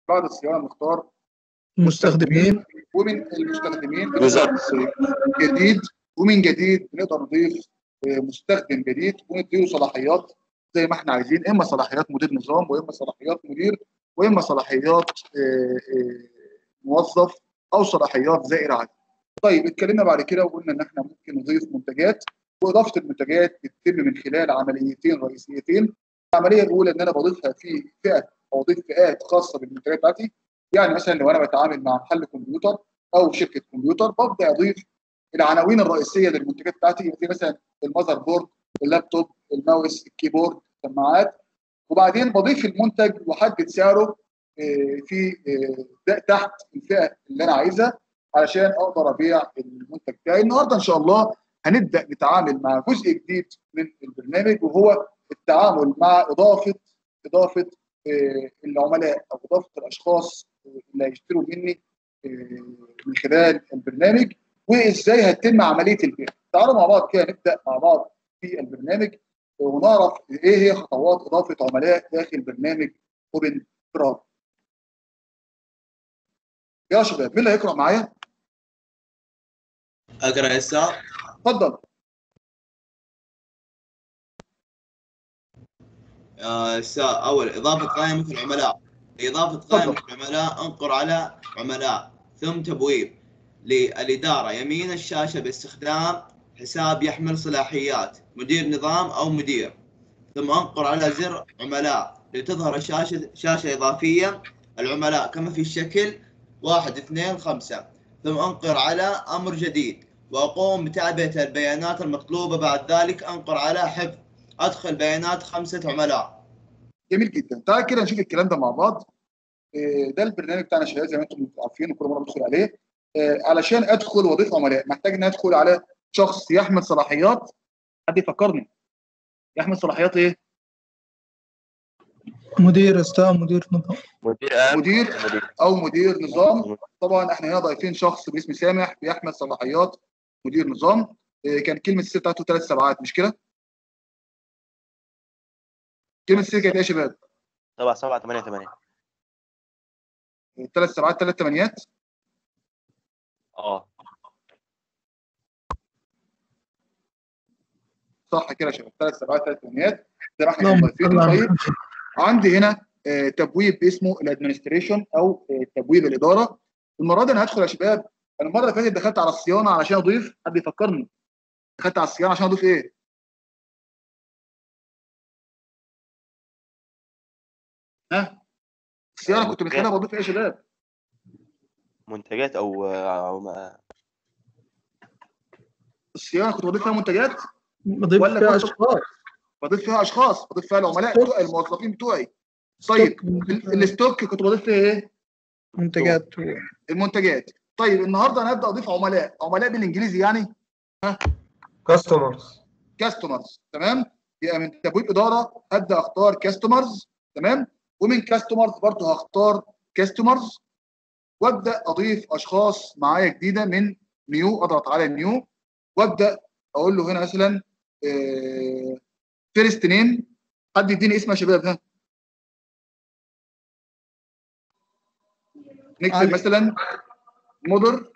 بعد الصيانه نختار مستخدمين ومن المستخدمين Users. جديد ومن جديد بنقدر نضيف آه، مستخدم جديد ونديله صلاحيات زي ما احنا عايزين اما صلاحيات مدير نظام واما صلاحيات مدير واما صلاحيات آه، آه، موظف او صلاحيات زائر عادي. طيب اتكلمنا بعد كده وقلنا ان احنا ممكن نضيف منتجات واضافه المنتجات بتتم من خلال عمليتين رئيسيتين. العمليه الاولى ان انا بضيفها في فئه او اضيف فئات خاصه بالمنتجات بتاعتي يعني مثلا لو انا بتعامل مع محل كمبيوتر او شركه كمبيوتر ببدا اضيف العناوين الرئيسيه للمنتجات بتاعتي في مثلا المذر بورد اللابتوب الماوس الكيبورد السماعات وبعدين بضيف المنتج واحدد سعره آه، في آه، ده تحت الفئه اللي انا عايزها علشان اقدر ابيع المنتج بتاعي النهارده ان شاء الله هنبدا نتعامل مع جزء جديد من البرنامج وهو التعامل مع اضافه اضافه آه، العملاء او اضافه الاشخاص اللي هيشتروا مني آه، من خلال البرنامج وازاي هتتم عمليه البيع. تعالوا مع بعض كده نبدا مع بعض في البرنامج ونعرف ايه هي خطوات اضافه عملاء داخل برنامج اوبن كراب. يا شباب مين اللي هيقرا معايا؟ اقرا يا استاذ اتفضل آه، استاذ اول اضافه قائمه العملاء لاضافه قائمه العملاء انقر على عملاء ثم تبويب للاداره يمين الشاشه باستخدام حساب يحمل صلاحيات مدير نظام او مدير ثم انقر على زر عملاء لتظهر الشاشه شاشه اضافيه العملاء كما في الشكل واحد اثنين خمسة ثم انقر على امر جديد واقوم بتعبئه البيانات المطلوبه بعد ذلك انقر على حفظ ادخل بيانات خمسه عملاء جميل جدا تعال كده نشوف الكلام ده مع بعض آه، ده البرنامج بتاعنا شباب زي ما انتم عارفين وكل مره بدخل عليه آه، علشان ادخل واضيف عملاء محتاج ان ادخل على شخص يحمل صلاحيات حد يفكرني يحمل صلاحيات ايه؟ مدير استاذ مدير نظام مدير امن مدير مدير او مدير نظام طبعا احنا هنا ضايفين شخص باسم سامح بيحمل صلاحيات مدير نظام آه، كان كلمه السر بتاعته ثلاث سبعات مش كده؟ كلمه السر كانت ايه يا شباب؟ سبعة سبعة ثمانية ثمانية ثلاث سبعات ثلاث ثمانيات اه صح كده يا شباب ثلاث سبعات ثلاث ثمانيات زي ما احنا اللهم كنا ضايفين صل على طيب محمد. عندي هنا آه، تبويب اسمه الادمنستريشن او آه، تبويب الاداره المره دي انا هدخل يا شباب انا المره اللي فاتت دخلت على الصيانه علشان اضيف حد يفكرني دخلت على الصيانه عشان اضيف ايه؟ ها؟ الصيانه كنت من خلالها بضيف ايه يا شباب؟ منتجات او أو ما- الصيانه كنت بضيف فيها منتجات بضيف ولا فيها كنت- اشخاص بضيف فيها اشخاص بضيف فيها العملاء بتوعي الموظفين بتوعي طيب ال- الستوك كنت بضيف فيها ايه؟ منتجات المنتجات طيب النهارده انا هبدا اضيف عملاء عملاء بالانجليزي يعني كاستمرز كاستمرز تمام يبقى من تبويب اداره ابدا اختار كاستمرز تمام ومن كاستمرز برضه هختار كاستمرز وابدا اضيف اشخاص معايا جديده من نيو اضغط على نيو وابدا اقول له هنا مثلا فيرست نيم حد يديني اسم يا شباب ها نكتب علي. مثلا مودر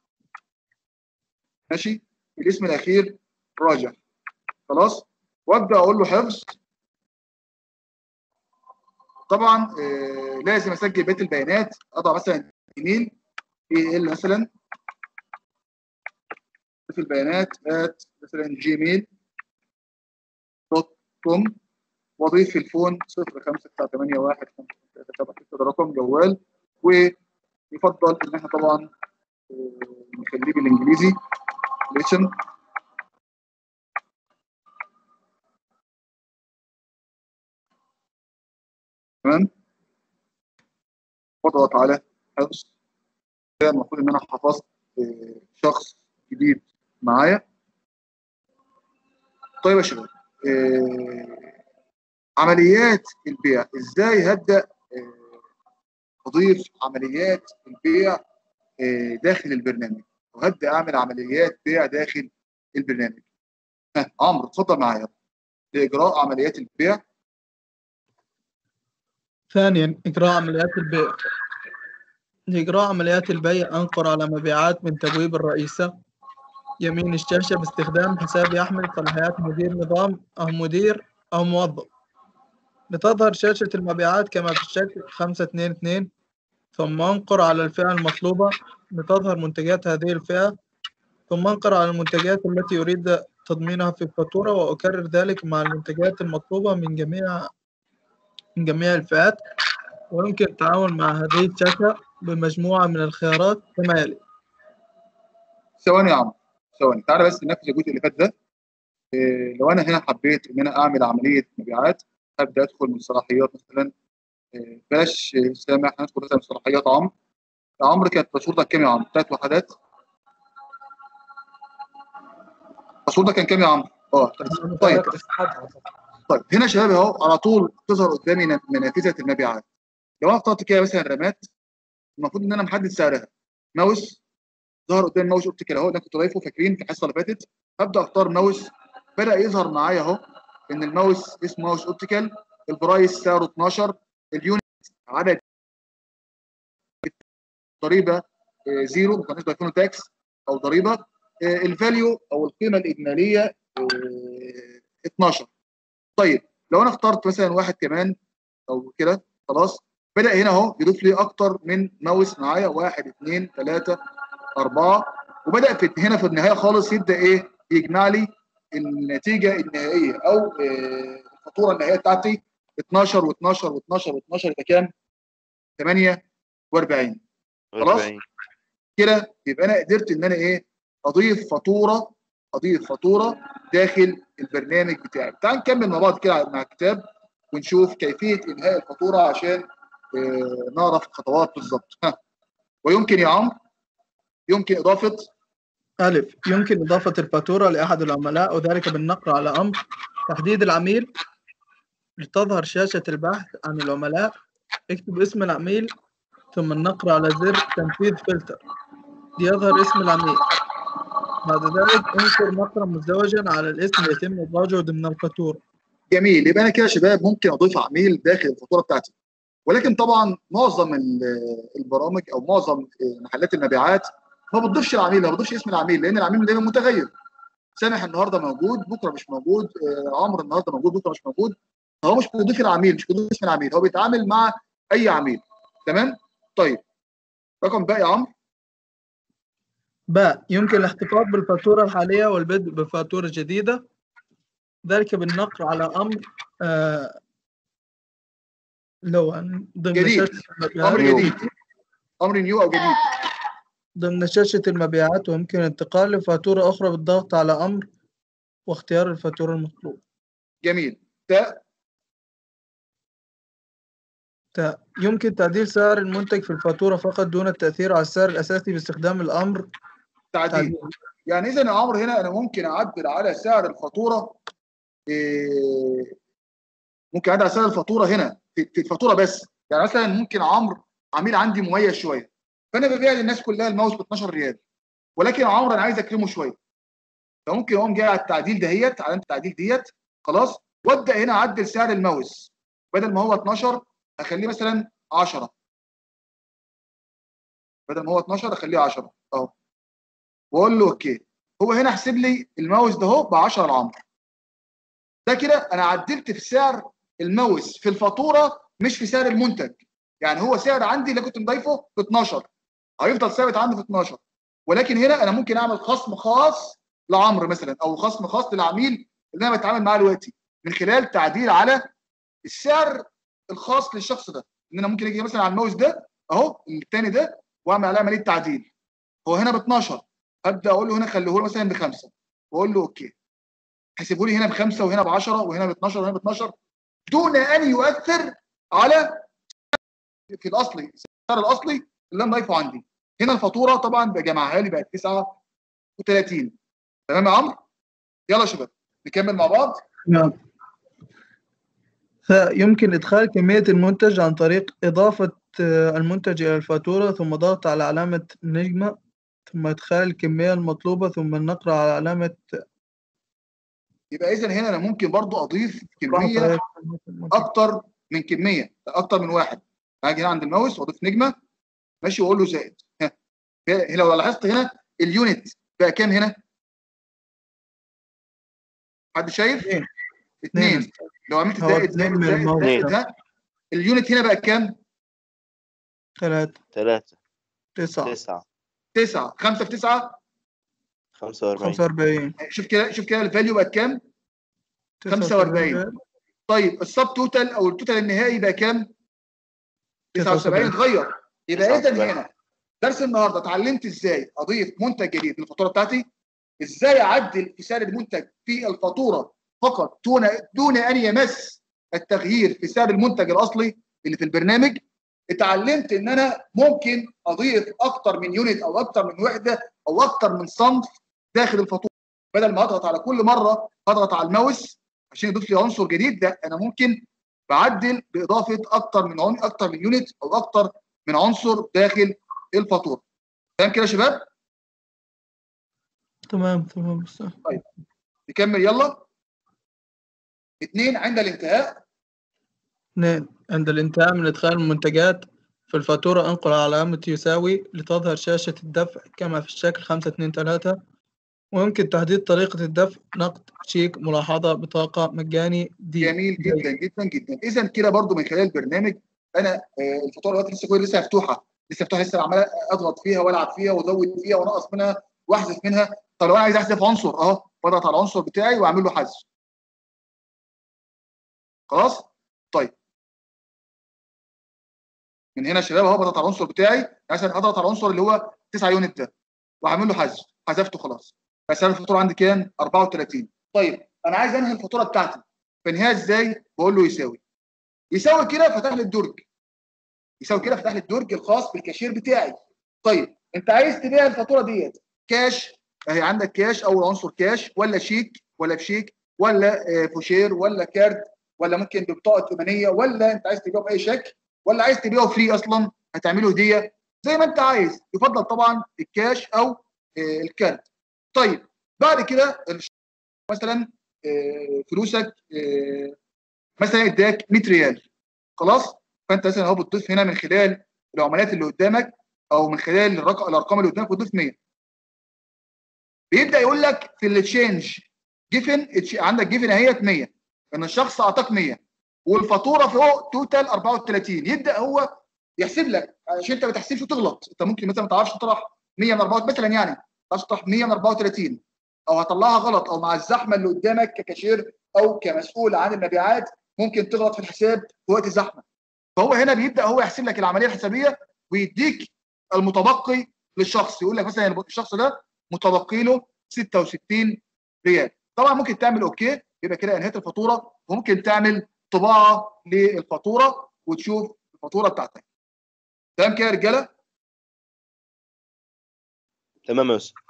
ماشي الاسم الاخير راجع خلاص وابدا اقول له حفظ طبعا آه لازم اسجل بيت البيانات اضع مثلا ايميل اي ال مثلا بيت البيانات ات مثلا جيميل دوت كوم واضيف الفون 05981 ده رقم جوال ويفضل ان احنا طبعا آه، نخليه بالانجليزي ليسن تمام واضغط على حفظ كده المفروض ان انا حفظت آه، شخص جديد معايا طيب يا شباب آه، عمليات البيع ازاي هبدا آه، اضيف عمليات البيع آه، داخل البرنامج وهبدا اعمل عمليات بيع داخل البرنامج ها عمرو اتفضل معايا لاجراء عمليات البيع ثانيا اجراء عمليات البيع لإجراء عمليات البيع أنقر على مبيعات من تبويب الرئيسة يمين الشاشة باستخدام حساب يحمل صلاحيات مدير نظام أو مدير أو موظف لتظهر شاشة المبيعات كما في الشكل خمسة اتنين اتنين ثم انقر على الفئة المطلوبة لتظهر منتجات هذه الفئة ثم انقر على المنتجات التي يريد تضمينها في الفاتورة وأكرر ذلك مع المنتجات المطلوبة من جميع من جميع الفئات ويمكن التعامل مع هذه الشاشة بمجموعة من الخيارات كما يلي ثواني يا عمرو ثواني تعالى بس ننفذ الجزء اللي فات ده إيه لو انا هنا حبيت ان انا اعمل عمليه مبيعات هبدا ادخل من صلاحيات مثلا إيه بلاش سامح هندخل مثلا من صلاحيات عمرو عمرو كانت باسوردك كام يا عمرو؟ ثلاث وحدات باسوردك كان كام يا عمرو؟ اه طيب طيب هنا يا شباب اهو على طول تظهر قدامي ن- منافذه المبيعات لو انا اخترت كده مثلا رامات المفروض ان انا محدد سعرها ماوس ظهر قدام ماوس اوبتيكال اهو اللي انا كنت ضايفه فاكرين في الحصه اللي فاتت هبدا اختار ماوس بدا يظهر معايا اهو ان الماوس اسمه ماوس اوبتيكال البرايس سعره 12 اليونت عدد ضريبه آه، زيرو ما كناش ضايفينه تاكس او ضريبه آه، الفاليو او القيمه الاجماليه آه، 12 طيب لو انا اخترت مثلا واحد كمان او كده خلاص بدا هنا اهو يضيف لي اكتر من ماوس معايا واحد اثنين ثلاثه اربعه وبدا في هنا في النهايه خالص يبدا ايه يجمع لي النتيجه النهائيه او آه، الفاتوره النهائيه بتاعتي 12 و12 و12 و12 يبقى كام؟ 48 خلاص؟ 40 كده يبقى انا قدرت ان انا ايه اضيف فاتوره اضيف فاتوره داخل البرنامج بتاعي تعال نكمل مع بعض كده مع الكتاب ونشوف كيفيه انهاء الفاتوره عشان آه، نعرف الخطوات بالظبط ها ويمكن يا عمرو يمكن اضافه ألف يمكن إضافة الفاتورة لأحد العملاء وذلك بالنقر على أمر تحديد العميل لتظهر شاشة البحث عن العملاء اكتب اسم العميل ثم النقر على زر تنفيذ فلتر ليظهر اسم العميل بعد ذلك انشر نقرا مزدوجا على الاسم يتم إدراجه ضمن الفاتورة جميل يبقى انا كده يا شباب ممكن اضيف عميل داخل الفاتوره بتاعتي ولكن طبعا معظم ال- البرامج او معظم محلات المبيعات ما بتضيفش العميل ما بتضيفش اسم العميل لان العميل دايما متغير سامح النهارده موجود بكره مش موجود آه، عمرو النهارده موجود بكره مش موجود هو مش بيضيف العميل مش بيضيف اسم العميل هو بيتعامل مع اي عميل تمام طيب رقم باقي يا عمرو باء يمكن الاحتفاظ بالفاتورة الحالية والبدء بفاتورة جديدة ذلك بالنقر على أمر آه لو أن- ضمن جديد. شاشة المبيعات امر جديد امر نيو او جديد ضمن شاشة المبيعات ويمكن الانتقال لفاتورة أخرى بالضغط على أمر واختيار الفاتورة المطلوبة جميل تاء تاء يمكن تعديل سعر المنتج في الفاتورة فقط دون التأثير على السعر الأساسي باستخدام الأمر تعديل تعديل يعني اذا يا عمرو هنا انا ممكن اعدل على سعر الفاتوره إيه، ممكن اعدل على سعر الفاتوره هنا في في الفاتوره بس يعني مثلا ممكن عمرو عميل عندي مميز شويه فانا ببيع للناس كلها الماوس ب 12 ريال ولكن عمرو انا عايز اكرمه شويه فممكن اقوم جاي على التعديل دهيت علامه التعديل ديت خلاص وابدا هنا اعدل سعر الماوس بدل ما هو 12 اخليه مثلا 10 بدل ما هو 12 اخليه 10 اهو واقول له اوكي هو هنا حسب لي الماوس ده اهو ب 10 لعمرو ده كده انا عدلت في سعر الماوس في الفاتوره مش في سعر المنتج يعني هو سعر عندي اللي كنت مضايفه ب 12 هيفضل ثابت عندي في 12 ولكن هنا انا ممكن اعمل خصم خاص لعمرو مثلا او خصم خاص للعميل اللي انا بتعامل معاه دلوقتي من خلال تعديل على السعر الخاص للشخص ده ان انا ممكن اجي مثلا على الماوس ده اهو الثاني ده واعمل عليه عمليه تعديل هو هنا ب 12 ابدا اقول له هنا خليه له مثلا بخمسه واقول له اوكي حسبه لي هنا بخمسه وهنا ب 10 وهنا ب 12 وهنا ب 12 دون ان يؤثر على في الاصلي السعر الاصلي اللي انا ضايفه عندي هنا الفاتوره طبعا بجمعها لي بقت 39 تمام يا عمرو يلا يا شباب نكمل مع بعض نعم فيمكن إدخال كمية المنتج عن طريق إضافة آه، المنتج إلى الفاتورة ثم ضغط على علامة نجمة ثم إدخال الكمية المطلوبة ثم النقر على علامة يبقى اذا هنا انا ممكن برضو اضيف ضغط كميه على كمية المنتج. اكتر من كميه اكتر من واحد هاجي هنا عند الماوس واضيف نجمه ماشي واقول له زائد ها ها، لو لاحظت هنا اليونت بقى كام هنا؟ حد شايف؟ اتنين. اثنين لو عملت هو زائد اتنين زائد من زائد الموقع. زائد ها اليونت هنا بقى كام؟ ثلاثة ثلاثة تسعة تسعة تسعة خمسة في تسعة خمسة وأربعين خمسة وأربعين شوف كده شوف كده الفاليو بقت كام؟ تسعة 45. وسبعين. طيب السب توتال او التوتال النهائي بقى كام؟ 79 اتغير يبقى اذا 79. هنا درس النهارده اتعلمت ازاي اضيف منتج جديد للفاتوره بتاعتي ازاي اعدل في سعر المنتج في الفاتوره فقط دون دون ان يمس التغيير في سعر المنتج الاصلي اللي في البرنامج اتعلمت ان انا ممكن اضيف اكتر من يونت او اكتر من وحده او اكتر من صنف داخل الفاتوره بدل ما اضغط على كل مره اضغط على الماوس عشان يضيف لي عنصر جديد لا انا ممكن بعدل باضافه اكتر من عن... اكتر من يونت او اكتر من عنصر داخل الفاتوره تمام كده يا شباب تمام تمام بس نكمل يلا اثنين عند الانتهاء اثنين عند الانتهاء من إدخال المنتجات في الفاتورة انقل علامة يساوي لتظهر شاشة الدفع كما في الشكل خمسة اتنين تلاتة ويمكن تحديد طريقة الدفع نقد شيك ملاحظة بطاقة مجاني دي جميل جدا جدا جدا اذا كده برضو من خلال البرنامج انا آه، الفاتوره دلوقتي لسه كويس لسه مفتوحه لسه مفتوحه لسه عمال اضغط فيها والعب فيها وازود فيها وانقص منها واحذف منها طب لو انا عايز احذف عنصر اهو بضغط على العنصر بتاعي واعمل له حذف خلاص طيب من هنا يا شباب اهو بضغط على العنصر بتاعي مثلا اضغط على العنصر اللي هو 9 يونت ده واعمل له حذف حذفته خلاص بس انا الفاتوره عندي كام 34 طيب انا عايز انهي الفاتوره بتاعتي بنهيها ازاي بقول له يساوي يساوي كده فتح لي الدرج يساوي كده فتح لي الدرج الخاص بالكاشير بتاعي طيب انت عايز تبيع الفاتوره ديت كاش اهي عندك كاش اول عنصر كاش ولا شيك ولا بشيك ولا آه، فوشير ولا كارد ولا ممكن ببطاقه ائتمانيه ولا انت عايز تبيعه باي شكل ولا عايز تبيعه فري اصلا هتعمله هديه زي ما انت عايز يفضل طبعا الكاش او آه، الكارد طيب بعد كده مثلا آه، فلوسك آه، مثلا اداك 100 ريال خلاص فانت مثلا اهو بتضيف هنا من خلال العملات اللي قدامك او من خلال الرقم الارقام اللي قدامك بتضيف 100 بيبدا يقول لك في التشينج جيفن عندك جيفن اهيت 100 ان الشخص اعطاك 100 والفاتوره فوق توتال 34 يبدا هو يحسب لك عشان انت ما تحسبش وتغلط انت ممكن مثلا ما تعرفش تطرح 100 من 34 مثلا يعني ما تعرفش تطرح 100 من 34 او هطلعها غلط او مع الزحمه اللي قدامك ككاشير او كمسؤول عن المبيعات ممكن تغلط في الحساب في وقت الزحمه فهو هنا بيبدا هو يحسب لك العمليه الحسابيه ويديك المتبقي للشخص يقول لك مثلا الشخص ده متبقي له 66 ريال طبعا ممكن تعمل اوكي يبقى كده انهيت الفاتوره وممكن تعمل طباعه للفاتوره وتشوف الفاتوره بتاعتك تمام كده يا رجاله تمام يا أستاذ